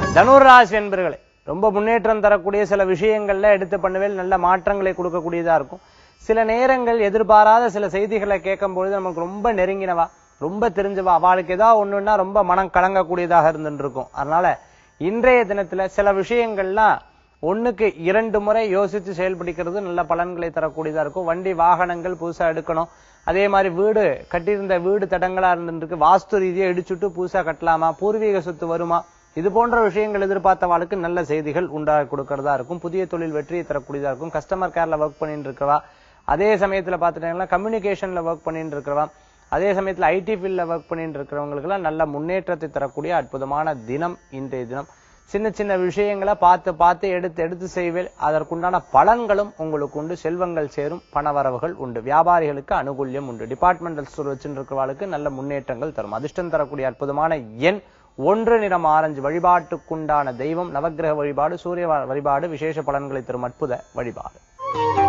தனுராசி என்பர்களே ரொம்ப முன்னேற்றம் தரக்கூடிய சில விஷயங்கள்ல எடுத்து பண்ணுவேல் நல்ல மாற்றங்களை கொடுக்கக்கூடியதா இருக்கும் சில நேரங்கள் எதிர்பாராத சில செய்திகளை கேட்கும் பொழுது நமக்கு ரொம்ப நெருங்கினவா ரொம்ப தெரிஞ்சவா அவளுக்கு ஏதாவது ஒண்ணுன்னா ரொம்ப மனம் கலங்கக்கூடியதாக இருந்துட்டு இருக்கும் அதனால இன்றைய தினத்துல சில விஷயங்கள்லாம் ஒண்ணுக்கு இரண்டு முறை யோசித்து செயல்படுகிறது நல்ல பலன்களை தரக்கூடியதா இருக்கும் வண்டி வாகனங்கள் புதுசா எடுக்கணும் அதே மாதிரி வீடு கட்டியிருந்த வீடு தடங்களா இருந்துருக்கு வாஸ்து ரீதியா இடிச்சுட்டு புதுசா கட்டலாமா பூர்வீக சொத்து வருமா இது போன்ற விஷயங்கள் எதிர்பார்த்தவாளுக்கு நல்ல செய்திகள் உண்டாக கொடுக்கறதா இருக்கும் புதிய தொழில் வெற்றியை தரக்கூடியதா இருக்கும் கஸ்டமர் கேர்ல ஒர்க் பண்ணிட்டு இருக்கிறவா அதே சமயத்துல பாத்துட்டீங்கன்னா கம்யூனிகேஷன்ல ஒர்க் பண்ணிட்டு இருக்கிறவா அதே சமயத்துல ஐடி ஃபீல்ட்ல ஒர்க் பண்ணிட்டு இருக்கிறவங்களுக்கு எல்லாம் நல்ல முன்னேற்றத்தை தரக்கூடிய அற்புதமான தினம் இன்றைய தினம் சின்ன சின்ன விஷயங்களை பார்த்து பார்த்து எடுத்து எடுத்து செய்வேல் அதற்குண்டான பலன்களும் உங்களுக்கு உண்டு செல்வங்கள் சேரும் பணவரவுகள் உண்டு வியாபாரிகளுக்கு அனுகூல்யம் உண்டு டிபார்ட்மெண்டல் ஸ்டோர் வச்சுருக்கிறவர்களுக்கு நல்ல முன்னேற்றங்கள் தரும் அதிர்ஷ்டம் தரக்கூடிய அற்புதமான எண் ஒன்று நிறம் ஆரஞ்சு வழிபாட்டுக்குண்டான தெய்வம் நவக்கிரக வழிபாடு சூரிய வழிபாடு விசேஷ பலன்களை தரும் அற்புத வழிபாடு